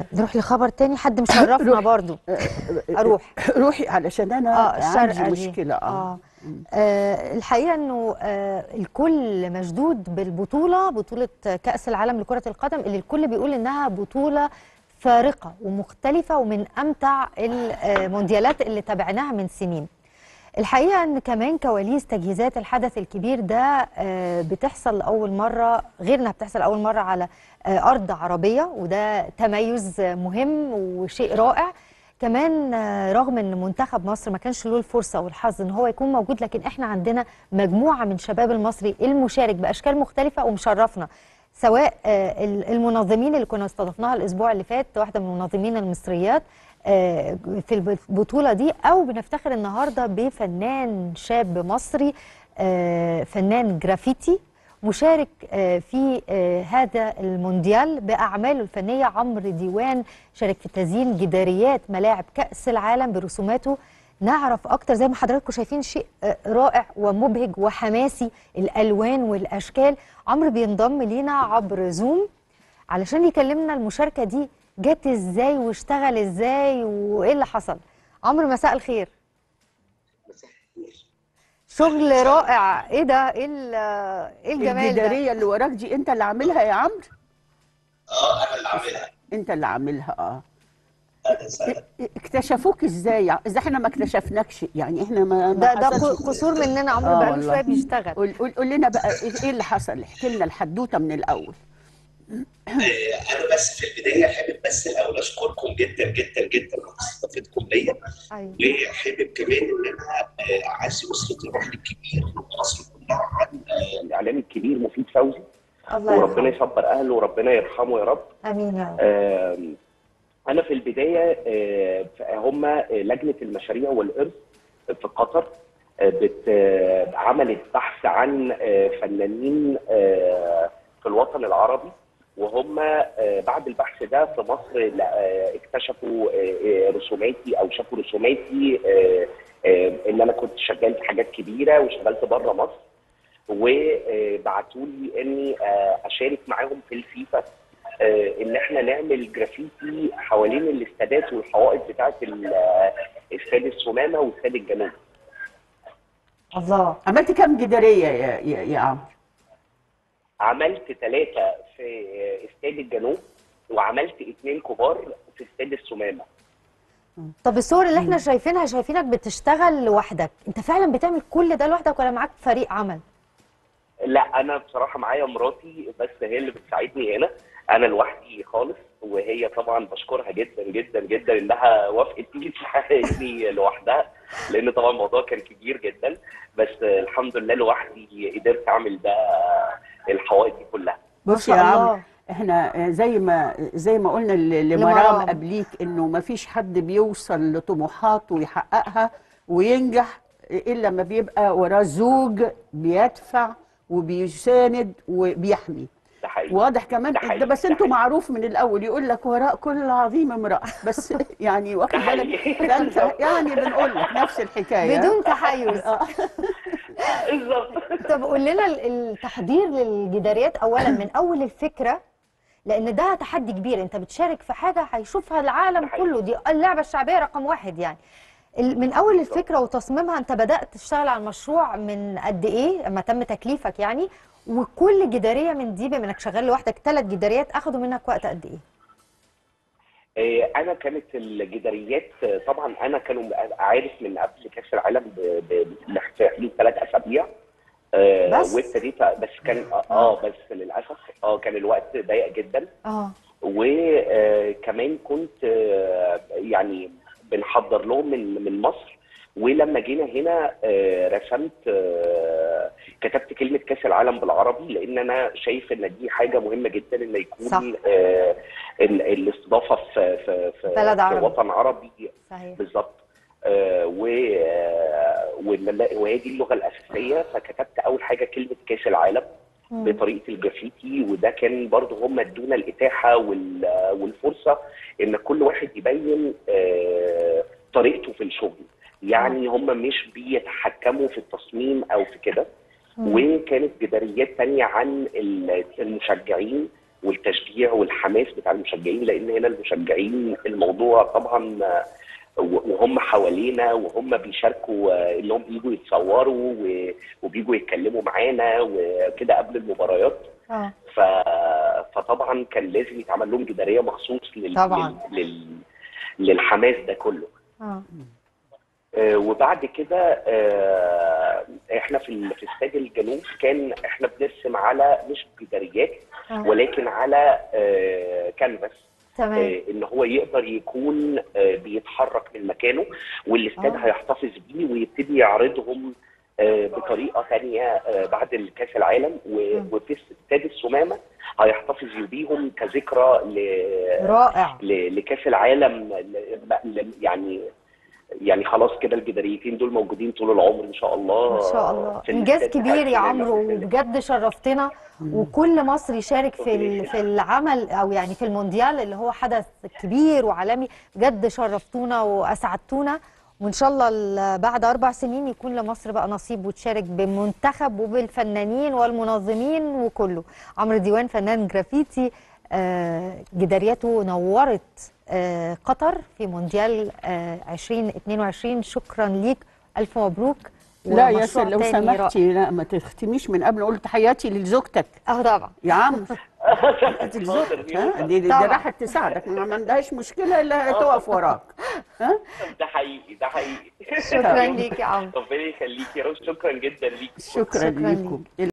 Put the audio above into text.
نروح لخبر تاني حد مشرفنا روح. برضو اروح روحي علشان انا اه الشرقه عندي دي مشكله اه آه. آه الحقيقه انه آه الكل مشدود بالبطوله بطوله كاس العالم لكره القدم اللي الكل بيقول انها بطوله فارقه ومختلفه ومن امتع المونديالات اللي تابعناها من سنين الحقيقه ان كمان كواليس تجهيزات الحدث الكبير ده آه، بتحصل لاول مره غير انها بتحصل اول مره على آه، ارض عربيه وده تميز آه، مهم وشيء رائع كمان آه، رغم ان منتخب مصر ما كانش له الفرصه والحظ ان هو يكون موجود لكن احنا عندنا مجموعه من شباب المصري المشارك باشكال مختلفه ومشرفنا سواء آه، ال- المنظمين اللي كنا استضفناها الاسبوع اللي فات واحده من المنظمين المصريات آه، في البطوله دي او بنفتخر النهارده بفنان شاب مصري آه، فنان جرافيتي مشارك آه، في آه، هذا المونديال باعماله الفنيه عمرو ديوان شارك في تزيين جداريات ملاعب كاس العالم برسوماته نعرف اكتر زي ما حضراتكم شايفين شيء آه، رائع ومبهج وحماسي الالوان والاشكال عمرو بينضم لينا عبر زوم علشان يكلمنا المشاركه دي جت ازاي واشتغل ازاي وايه اللي حصل عمرو مساء الخير شغل رائع ايه ده ايه ال- ايه الجمال ده الجداريه اللي وراك دي انت اللي عاملها يا عمرو اه انا اللي عاملها انت اللي عاملها اه انا سعد. اكتشفوك ازاي اذا احنا ما اكتشفناش يعني احنا ما ده ما ده حصلش- ق- قصور مننا عمرو آه بقاله والله. شويه بيشتغل قول, قول, قول لنا بقى ايه اللي حصل احكي لنا الحدوته من الاول آه، انا بس في البدايه حابب بس الاول اشكركم جدا جدا جدا على استضافتكم ليا ايوه وحابب كمان ان انا آه، اعزي اسره الراحل الكبير ومصر كلها عن آه، الاعلام الكبير مفيد فوزي الله وربنا يرحمه يصبر اهله وربنا يرحمه يا رب امين يا رب آم، انا في البدايه آه، هم لجنه المشاريع والارث في قطر آه، بت آه، عملت بحث عن آه، فنانين آه، في الوطن العربي وهم آه، بعد البحث ده في مصر لا، آه، اكتشفوا آه، آه، رسوماتي او شافوا رسوماتي آه، آه، ان انا كنت شغال في حاجات كبيره واشتغلت بره مصر وبعتوا لي اني آه، اشارك معاهم في الفيفا آه، ان احنا نعمل جرافيتي حوالين الاستادات والحوائط بتاعه ال- آه، استاد السمامه واستاد الجنوب الله عملت كام جداريه يا يا, يا عمرو عملت ثلاثه في آه، استاد الجنوب وعملت اثنين كبار في استاد السمامه طب الصور اللي احنا شايفينها شايفينك بتشتغل لوحدك انت فعلا بتعمل كل ده لوحدك ولا معاك فريق عمل لا انا بصراحه معايا مراتي بس هي اللي بتساعدني هنا انا لوحدي خالص وهي طبعا بشكرها جدا جدا جدا انها وافقت تيجي تساعدني لوحدها لان طبعا الموضوع كان كبير جدا بس الحمد لله لوحدي قدرت اعمل ده الحوائط دي كلها بص ما يا شاء عمرو الله. احنا زي ما زي ما قلنا ل- لمرام. لمرام قبليك انه ما فيش حد بيوصل لطموحاته ويحققها وينجح الا لما بيبقى وراه زوج بيدفع وبيساند وبيحمي ده حقيقي واضح كمان ده حقيقي، ده بس ده انتوا حقيقي. معروف من الاول يقول لك وراء كل عظيم امراه بس يعني واخد ده بالك حقيقي. فانت يعني بنقول لك نفس الحكايه بدون تحيز بالظبط طب قول لنا ال- التحضير للجداريات اولا من اول الفكره لان ده تحدي كبير انت بتشارك في حاجه هيشوفها العالم ده حقيقي. كله دي اللعبه الشعبيه رقم واحد يعني ال- من اول الفكره وتصميمها انت بدات تشتغل على المشروع من قد ايه اما تم تكليفك يعني وكل جداريه من دي بما انك شغال لوحدك ثلاث جداريات اخدوا منك وقت قد ايه آه، انا كانت الجداريات آه، طبعا انا كانوا عارف من قبل كاس العالم ب- ب- في حدود ثلاث اسابيع آه، بس؟ وابتديت بس كان اه آه، بس للاسف اه كان الوقت ضيق جدا اه وكمان كنت آه، يعني بنحضر لهم من من مصر ولما جينا هنا آه، رسمت آه، كتبت كلمه كاس العالم بالعربي لان انا شايف ان دي حاجه مهمه جدا ان يكون صح. آه، ال- الاستضافه في في في, بلد في عربي. وطن عربي صحيح بالظبط آه، و آه، وإن- وهي دي اللغه الاساسيه فكتبت اول حاجه كلمه كاس العالم مم. بطريقه الجرافيتي وده كان برضه هم ادونا الاتاحه وال- والفرصه ان كل واحد يبين آه، طريقته في الشغل يعني هم مش بيتحكموا في التصميم او في كده مم. وكانت جداريات تانية عن ال- المشجعين والتشجيع والحماس بتاع المشجعين لان هنا المشجعين الموضوع طبعا آه، وهم حوالينا وهم بيشاركوا آه، انهم بيجوا يتصوروا و- وبيجوا يتكلموا معانا وكده قبل المباريات اه ف... فطبعا كان لازم يتعمل لهم جداريه مخصوص لل... طبعاً. لل... لل... للحماس ده كله اه آه، وبعد كده آه، احنا في ال- في استاد الجنوب كان احنا بنرسم على مش جداريات آه. ولكن على آه، كانفاس تمام آه، ان هو يقدر يكون آه، بيتحرك من مكانه والاستاد آه. هيحتفظ بيه ويبتدي يعرضهم آه، بطريقه ثانيه آه، بعد الكاس العالم و- مم. وفي استاد السمامه هيحتفظ بيهم كذكرى ل رائع ل- لكاس العالم ل- ل- يعني يعني خلاص كده الجداريتين دول موجودين طول العمر ان شاء الله ان شاء الله في انجاز الاستاد كبير يا بتاع عمرو الفنان. وبجد شرفتنا وكل مصر يشارك في ال- في العمل او يعني في المونديال اللي هو حدث كبير وعالمي بجد شرفتونا واسعدتونا وان شاء الله ال- بعد اربع سنين يكون لمصر بقى نصيب وتشارك بمنتخب وبالفنانين والمنظمين وكله عمرو ديوان فنان جرافيتي آه، جداريته نورت آه، قطر في مونديال آه، 2022 شكرا ليك الف مبروك لا ومشروع ياسر لو تاني رائع. سمحتي لا ما تختميش من قبل اقول تحياتي لزوجتك اه طبعا يا عم حاضر لزوجتك بيهم. ها دي, دي طبعا. راحت تساعدك ما عندهاش مشكله الا تقف وراك ها ده حقيقي ده حقيقي شكرا ليك يا عمرو ربنا يخليك يا رب شكرا جدا ليك شكرا شكراً ليكم